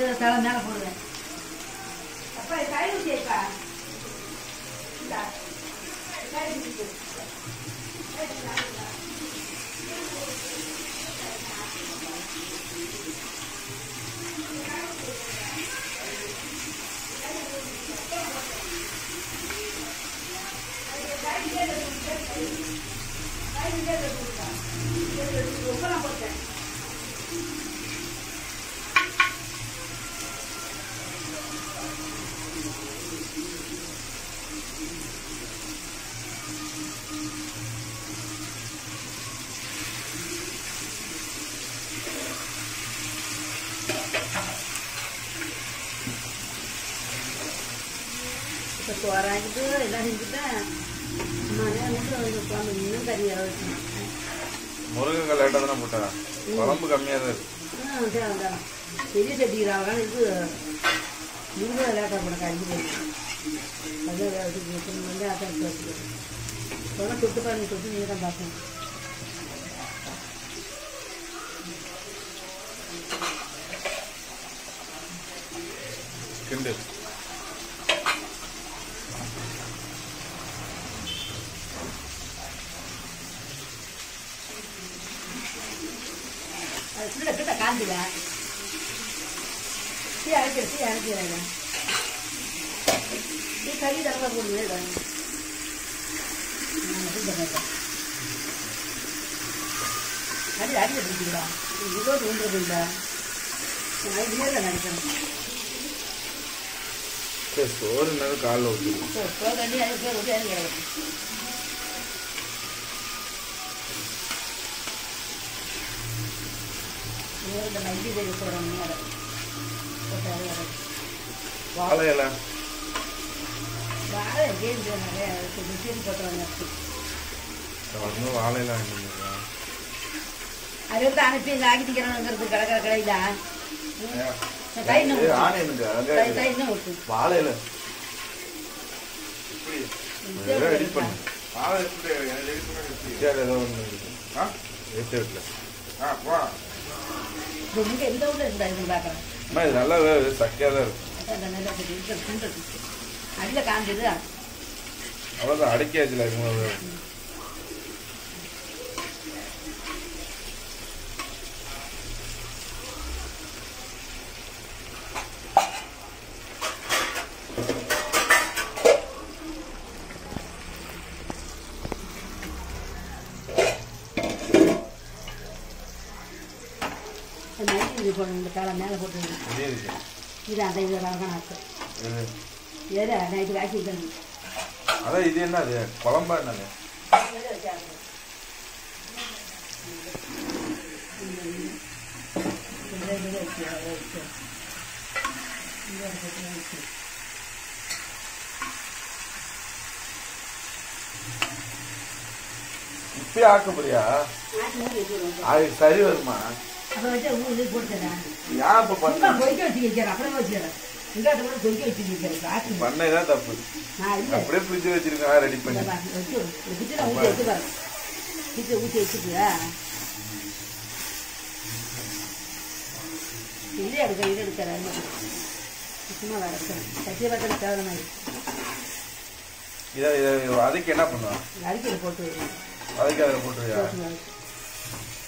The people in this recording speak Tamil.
தலை மேலே போடுவேன் அப்பா இது கை ஊற்றியப்பா இந்தா கை ஊற்றி உப்பெல்லாம் போட்டேன் இப்போ சோறாக்கிட்டு எல்லாம் செஞ்சுட்டேன் மதியானம் வந்து குழம்பு இன்னும் கறி வச்சு முருங்கக்காய் லேட்டாக தானே போட்டேன் குழம்பு கம்மியாக தான் இருக்கு ஆ சரி தான் பெரிய சட்டிக்கிறாங்க இது முருகை லேட்டாக போட கறி போயிடுச்சு அதான் வேறு வந்து அதான் எடுத்து வச்சுக்கிறேன் இப்போலாம் தொட்டு பாருங்க தொட்டு நீங்கள் தான் பார்க்கணும் கிண்டு அது ஃபுல்லாக கிட்ட காந்தில டீ அரைக்கிற டீ அரைக்கிறாங்க டீ கறி தரப்பா போடுது கறி அடிக்க பிடிச்சிங்களா இதோ தோன்றது இல்லை அது நேரில் நினைக்கிறேன் சரி சோறு நேரம் காலில் ஊற்றிடுவோம் இப்போ கண்டி அது பேர் வந்து இறங்கிறாங்க இந்த மைதி செய்ய போகிறோம் நேரம் போட்டாரு இறங்கு. வாழை இலை வாழை கேம் நிறைய மிஷின் போட்டுருவாங்க வந்து வாழை இலை வாங்கிட்டு வந்துருக்கேன். அது வந்து அனுப்பி இங்கே ஆக்கிட்டிக்கிறோங்கிறது கிடக்கிற கடையில் கை இன்னும் ஏய், ஆனியனுங்க, அங்க கை இருக்கு. கை இன்னும் விட்டு வாழை இலை இதெல்லாம் edit பண்ணு. சரி, ஏதோ ஒண்ணு இருக்கு. எடுத்து வைக்கல. ரொம்ப எந்த ஊரில் இருந்தா இது பார்க்குறேன் அம்மா, இது நல்லா வே- சக்கையா தான் இருக்கு அந்த நல்லா இருக்கிற அடியில் காஞ்சது அவ்வளோதான் அடக்கியாச்சுல இது மாதிரி. நைட்டு இது போடணும் இந்த காலை மேலே போட்டு இதே இருக்கு. இது அந்த இது தான் ஆசை இது. ஏதா நைட்டு வாக்கி விட்டணும் அதான் இது என்ன அது குழம்பா என்னது இப்பயே ஆக்க போறியா அது சரி வருமா அப்போ வச்சு ஊர் இது போட்டுறேன் ஏன் இப்ப சும்மா பண்ண கொதிக்க வச்சு வைக்கிறேன் அப்புறம் வச்சுக்கிறேன் வெங்காயத்தை கூட கொதிக்க வச்சு வைக்கிறேன் ஆக்கி பண்ணதான் தப்பு நான் இல்லை அப்படியே ஃப்ரிட்ஜ் வச்சிருக்கேன் ரெடி பண்ணி இந்த பா- வச்சு வச்சுட்டு நான் ஊற்றி வச்சு பாருங்க ஊற்றி ஊற்றி வச்சுட்டியா இது எடுக்க இது எடுக்கிறேன் சும்மா வேறு எடுக்கிறேன் சத்திய பக்கம் தேவை மாதிரி இதை இதை அதுக்கு என்ன பண்ணுவேன் அரிக்கையில் போட்டு அதுக்கு அதில் போட்டுருவியா போட்டு